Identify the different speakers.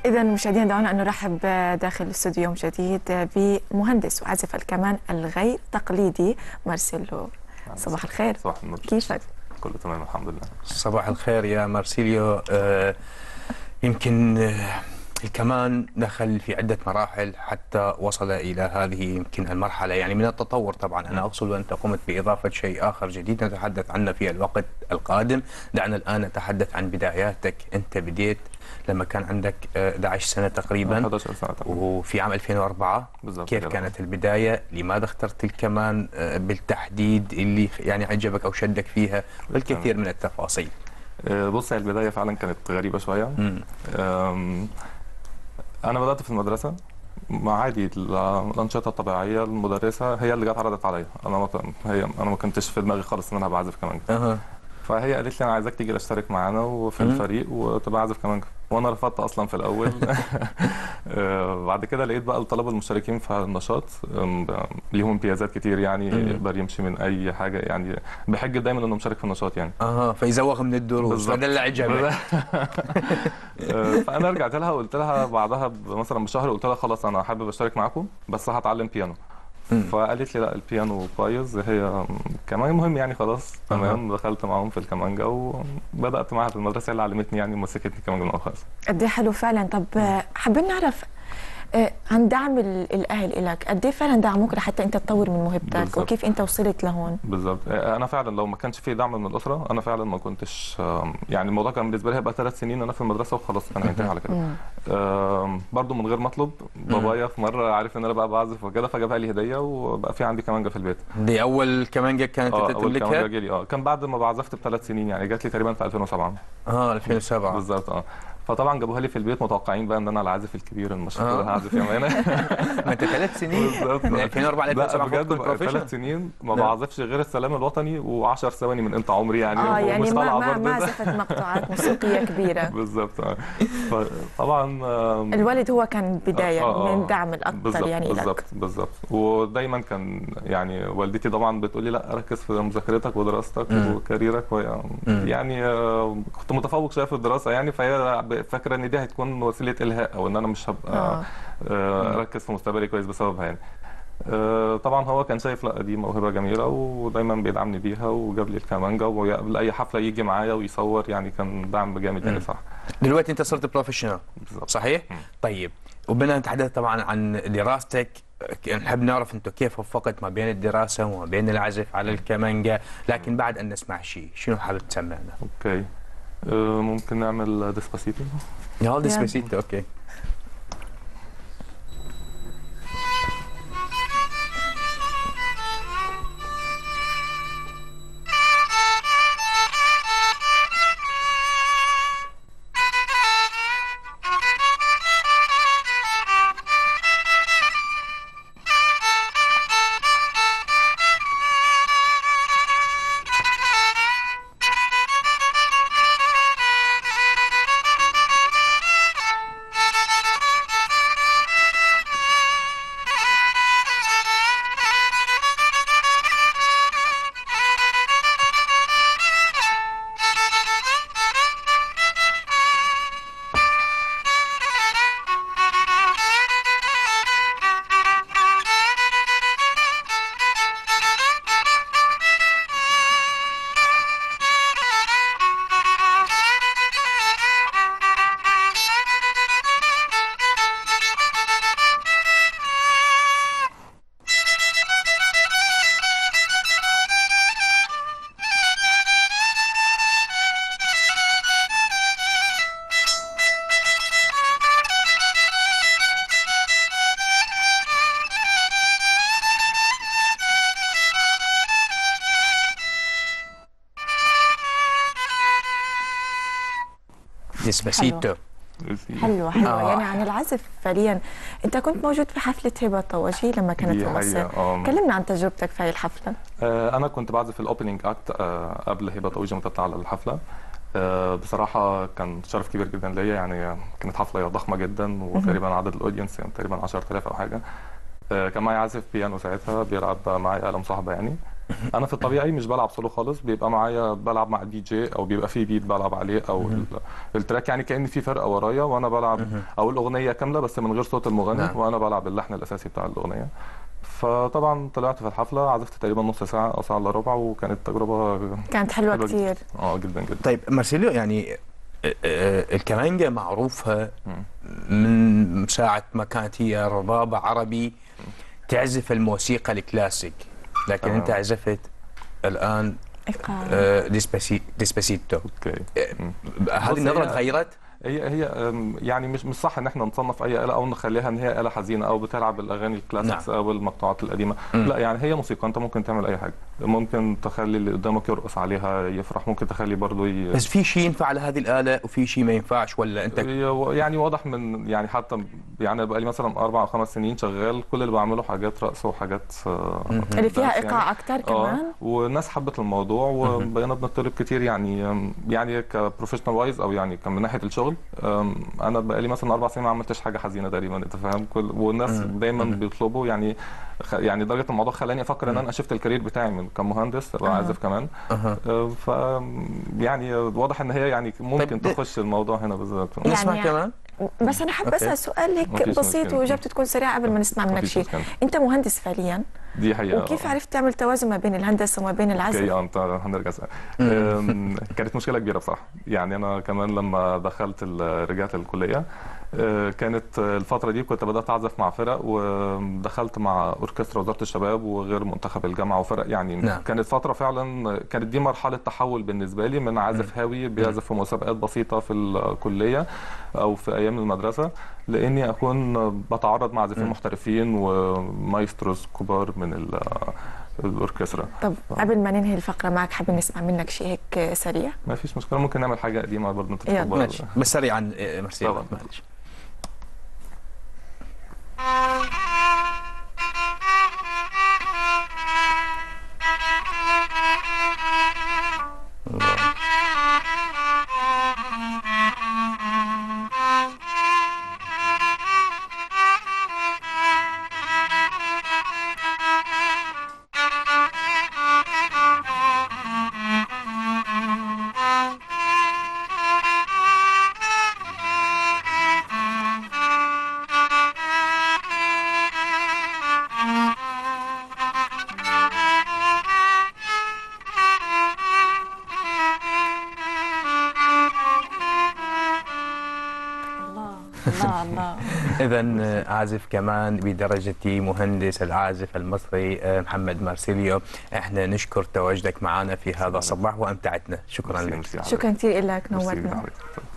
Speaker 1: إذا مشاهدينا دعونا أن نرحب داخل الاستوديو يوم جديد بمهندس وعازف الكمان الغير تقليدي مارسيلو صباح الخير
Speaker 2: صباح النور
Speaker 1: كيفك؟
Speaker 2: كله تمام الحمد لله
Speaker 3: صباح الخير يا مارسيليو آه، يمكن آه، الكمان دخل في عدة مراحل حتى وصل إلى هذه يمكن المرحلة يعني من التطور طبعا أنا أقصد أنت قمت بإضافة شيء آخر جديد نتحدث عنه في الوقت القادم دعنا الآن نتحدث عن بداياتك أنت بديت لما كان عندك آه، 11 سنة تقريبا
Speaker 2: 11 سنه تقريبا
Speaker 3: وفي عام 2004
Speaker 2: بالظبط
Speaker 3: كيف
Speaker 2: كده.
Speaker 3: كانت البداية لماذا اخترت الكمان آه، بالتحديد اللي يعني عجبك أو شدك فيها والكثير من التفاصيل
Speaker 2: آه، بص هي البدايه فعلا كانت غريبه شويه
Speaker 3: مم.
Speaker 2: آم، انا بدات في المدرسه ما عادي ال- الانشطه الطبيعيه المدرسه هي اللي جت عرضت عليا انا ما ك- هي انا ما كنتش في دماغي خالص ان انا هبقى عازف كمانجا
Speaker 3: أها
Speaker 2: فهي قالت لي انا عايزاك تيجي تشترك معانا وفي
Speaker 3: مم.
Speaker 2: الفريق وتبقى عازف كمانجا وانا رفضت اصلا في الاول آه، بعد كده لقيت بقى الطلبه المشتركين في النشاط آم، ليهم امتيازات كتير يعني
Speaker 3: مم.
Speaker 2: يقدر يمشي من اي حاجه يعني بحجه دايما انه مشارك في النشاط يعني
Speaker 3: اها فيزوغ من الدروس
Speaker 2: بالظبط.
Speaker 3: هذا اللي عجبك
Speaker 2: آه، فانا رجعت لها وقلت لها بعدها ب- مثلا بشهر قلت لها خلاص انا حابب اشترك معاكم بس هتعلم بيانو
Speaker 3: مم.
Speaker 2: فقالت لي لا البيانو كويس هي كمان مهم يعني خلاص تمام دخلت معاهم في الكمانجا وبدات معاها في المدرسه اللي علمتني يعني مسكتني كمانجا من الاول خالص
Speaker 1: قد ايه حلو فعلا طب آه، حابين نعرف آه، عن دعم ال- الاهل لك قد ايه فعلا دعموك لحتى انت تطور من موهبتك
Speaker 2: بالظبط.
Speaker 1: وكيف انت وصلت لهون
Speaker 2: بالظبط انا فعلا لو ما كانش في دعم من الاسره انا فعلا ما كنتش آم، يعني الموضوع كان بالنسبه لي هيبقى ثلاث سنين انا في المدرسه وخلاص كان هينتهي على كده
Speaker 1: مم.
Speaker 2: آم، برضو من غير ما اطلب بابايا في مره عارف ان انا بقى بعزف وكده فجابها لي هديه وبقى في عندي كمانجا في البيت
Speaker 3: دي اول كمانجا كانت
Speaker 2: اه
Speaker 3: انت
Speaker 2: اول كمانجا
Speaker 3: تملكها
Speaker 2: جالي اه كان بعد ما بعزفت بثلاث سنين يعني جات لي تقريبا في 2007
Speaker 3: اه 2007
Speaker 2: بالظبط اه فطبعا جابوها لي في البيت متوقعين بقى ان انا العازف الكبير المشهور
Speaker 3: آه.
Speaker 2: اللي هعزف يا مانا
Speaker 3: ما انت ثلاث سنين
Speaker 2: بالظبط
Speaker 3: من 2004 ل
Speaker 2: لا
Speaker 3: 2007
Speaker 2: بجد
Speaker 3: كنت
Speaker 2: بقى
Speaker 3: بروفيشنال
Speaker 2: ثلاث سنين ما
Speaker 3: لا.
Speaker 2: بعزفش غير السلام الوطني و10 ثواني من امتى عمري يعني
Speaker 1: اه يعني
Speaker 2: ومش
Speaker 1: ما
Speaker 2: طالعة
Speaker 1: ما
Speaker 2: برضه
Speaker 1: ما
Speaker 2: ده.
Speaker 1: عزفت مقطوعات موسيقيه كبيره
Speaker 2: بالظبط اه فطبعا آم،
Speaker 1: الوالد هو كان بدايه
Speaker 2: آه، آه.
Speaker 1: من دعم الاكثر
Speaker 2: بالظبط
Speaker 1: يعني
Speaker 2: بالظبط
Speaker 1: لك
Speaker 2: بالظبط ودايما كان يعني والدتي طبعا بتقول لي لا ركز في مذاكرتك ودراستك
Speaker 3: مم.
Speaker 2: وكاريرك وهي
Speaker 3: مم.
Speaker 2: يعني آه، كنت متفوق شويه في الدراسه يعني فهي فاكره ان دي هتكون وسيله الهاء او ان انا مش هبقى
Speaker 1: اه
Speaker 2: آه، اركز في مستقبلي كويس بسببها يعني آه، طبعا هو كان شايف لا دي موهبه جميله ودايما بيدعمني بيها وجاب لي الكمانجا وقبل اي حفله يجي معايا ويصور يعني كان دعم جامد يعني
Speaker 3: مم.
Speaker 2: صح
Speaker 3: دلوقتي انت صرت بروفيشنال
Speaker 2: بالظبط
Speaker 3: صحيح؟
Speaker 2: مم.
Speaker 3: طيب وبدنا نتحدث طبعا عن دراستك نحب نعرف انت كيف وفقت ما بين الدراسه وما بين العزف على الكمانجا لكن بعد ان نسمع شيء شنو حابب تسمعنا؟
Speaker 2: اوكي آه، ممكن نعمل ديسباسيتو
Speaker 3: يلا ديسبيسيتو اوكي ديسبيسيتو
Speaker 1: حلوة حلوة
Speaker 3: آه.
Speaker 1: يعني عن العزف فعليا انت كنت موجود في حفلة هبة طواجي لما كانت
Speaker 2: دي
Speaker 1: في مصر
Speaker 2: حقيقة، آه.
Speaker 1: كلمنا عن تجربتك في هاي الحفلة
Speaker 2: آه، انا كنت بعزف الاوبننج اكت قبل هبه طويجه ما تطلع على الحفله آه، بصراحه كان شرف كبير جدا ليا يعني كانت حفله ضخمه جدا وتقريبا عدد الاودينس يعني تقريبا 10000 او حاجه آه، كان معايا عازف بيانو ساعتها بيلعب معايا آلة مصاحبة يعني انا في الطبيعي مش بلعب سولو خالص بيبقى معايا بلعب مع دي جي او بيبقى في بيت بلعب عليه او ال- التراك يعني كأن في فرقه ورايا وانا بلعب او الاغنيه كامله بس من غير صوت المغني
Speaker 3: نعم.
Speaker 2: وانا بلعب اللحن الاساسي بتاع الاغنيه فطبعا طلعت في الحفله عزفت تقريبا نص ساعه او ساعه الا ربع وكانت تجربه
Speaker 1: كانت حلوة
Speaker 2: حلوة جداً.
Speaker 1: كتير
Speaker 2: اه جدا جدا
Speaker 3: طيب مارسيليو يعني آه، آه، الكمانجا معروفة
Speaker 2: مم.
Speaker 3: من ساعة ما كانت هي ربابة عربي تعزف الموسيقى الكلاسيك لكن
Speaker 2: تمام.
Speaker 3: انت عزفت الان
Speaker 1: إيقاع
Speaker 3: آه، ديسباسي ديسباسيتو
Speaker 2: اوكي مم.
Speaker 3: هذه
Speaker 2: بص،
Speaker 3: النظرة
Speaker 2: هي-
Speaker 3: تغيرت؟
Speaker 2: هي هي أم، يعني مش مش صح ان احنا نصنف اي آلة او نخليها ان هي آلة حزينة او بتلعب الاغاني الكلاسيكس او المقطوعات القديمة
Speaker 3: مم.
Speaker 2: لا يعني هي موسيقى انت ممكن تعمل اي حاجة ممكن تخلي اللي قدامك يرقص عليها يفرح ممكن تخلي برضه ي...
Speaker 3: بس في شيء ينفع على هذه الآلة وفي شيء ما ينفعش ولا انت
Speaker 2: هي- يعني واضح من يعني حتى يعني بقى لي مثلا اربع او خمس سنين شغال كل اللي بعمله حاجات رقص وحاجات آه،
Speaker 3: مم.
Speaker 1: اللي فيها
Speaker 2: دانس
Speaker 1: إيقاع
Speaker 2: يعني.
Speaker 1: أكتر
Speaker 2: اه
Speaker 1: كمان
Speaker 2: والناس حبت الموضوع وبقينا بنطلب كتير يعني يعني كبروفيشنال وايز او يعني كان من ناحيه الشغل أم، انا بقالي مثلا اربع سنين ما عملتش حاجه حزينه تقريبا انت فاهم كل والناس
Speaker 3: مم.
Speaker 2: دايما
Speaker 3: مم.
Speaker 2: بيطلبوا يعني خ... يعني درجه الموضوع خلاني افكر ان انا شفت الكارير بتاعي من كمهندس ابقى
Speaker 1: آه.
Speaker 2: عازف كمان
Speaker 3: أها.
Speaker 2: أه، ف يعني واضح ان هي يعني ممكن
Speaker 3: طيب،
Speaker 2: تخش الموضوع هنا بالذات
Speaker 3: نسمع
Speaker 1: يعني-
Speaker 3: كمان؟
Speaker 1: بس أنا حابة
Speaker 3: أوكي.
Speaker 1: أسأل سؤال هيك
Speaker 2: مفيش
Speaker 1: بسيط
Speaker 2: مشكلة.
Speaker 1: وإجابته تكون سريعة قبل ما نسمع منك
Speaker 2: مفيش
Speaker 1: شيء
Speaker 2: مشكلة.
Speaker 1: أنت مهندس فعليا
Speaker 2: دي حقيقه
Speaker 1: وكيف
Speaker 2: آه.
Speaker 1: عرفت تعمل توازن ما بين الهندسة وما بين العزف
Speaker 2: اوكي اه انت هنرجع سنة. أم، كانت مشكله كبيره بصراحه يعني انا كمان لما دخلت ال- رجعت الكليه أه، كانت الفتره دي كنت بدات اعزف مع فرق ودخلت مع اوركسترا وزاره الشباب وغير منتخب الجامعه وفرق يعني
Speaker 3: نعم.
Speaker 2: كانت فتره فعلا كانت دي مرحله تحول بالنسبه لي من عازف هاوي بيعزف في مسابقات بسيطه في الكليه او في ايام المدرسه لاني اكون بتعرض مع عازفين محترفين ومايستروز كبار من ال- الاوركسترا
Speaker 1: طب قبل ما ننهي الفقرة معك حابين نسمع منك شيء هيك سريع
Speaker 2: ما فيش مشكله ممكن نعمل حاجه قديمه برضه انت
Speaker 1: يلا،
Speaker 2: تفضل.
Speaker 3: ماشي بس سريعا آه، مارسيليو
Speaker 2: طبعاً.
Speaker 3: معلش
Speaker 1: الله الله الله
Speaker 3: اذا عازف كمان بدرجه مهندس العازف المصري آه، محمد مارسيليو احنا نشكر تواجدك معنا في هذا الصباح وامتعتنا شكرا
Speaker 2: ميرسي-
Speaker 3: لك
Speaker 2: ميرسي عليك.
Speaker 1: شكرا كثير لك
Speaker 2: ميرسي
Speaker 1: نورتنا
Speaker 2: عليك.